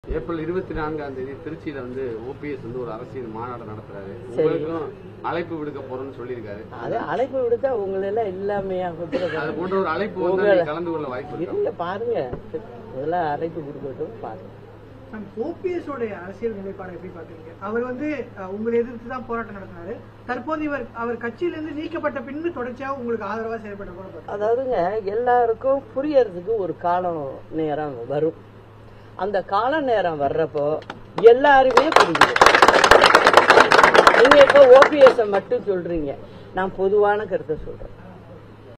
April இருபத்தி நான்காம் தேதி திருச்சியில வந்து ஓபிஎஸ் வந்து ஒரு அரசியல் மாநாடு நடத்துறாரு உங்களுக்கும் அழைப்பு விடுக்க போறோம்னு சொல்லியிருக்காரு அது அழைப்பு விடுத்தா உங்களெல்லாம் எல்லாமே அது போன்ற ஒரு அழைப்பு வந்து நீங்க கலந்து கொள்ள வாய்ப்பு இருக்கா இல்ல பாருங்க முதல்ல அழைப்பு கொடுக்கட்டும் பாருங்க ஓபிஎஸ் உடைய அரசியல் நிலைப்பாடு எப்படி பாக்குறீங்க அவர் வந்து அஹ், உங்களை எதிர்த்து தான் போராட்டம் நடத்தினாரு தற்போது இவர் அவர் கட்சியிலிருந்து நீக்கப்பட்ட பின்பு தொடர்ச்சியாக உங்களுக்கு ஆதரவா செயல்பட்ட போல பாக்குறேன். அதாவதுங்க எல்லாருக்கும் புரியறதுக்கு ஒரு காலம் நேரம் வரும் அந்த கால நேரம் வர்றப்போ எல்லாருமே புரியுது நீங்க இப்ப ஓபிஎஸ் மட்டும் சொல்றீங்க நான் பொதுவான கருத்தை சொல்றேன்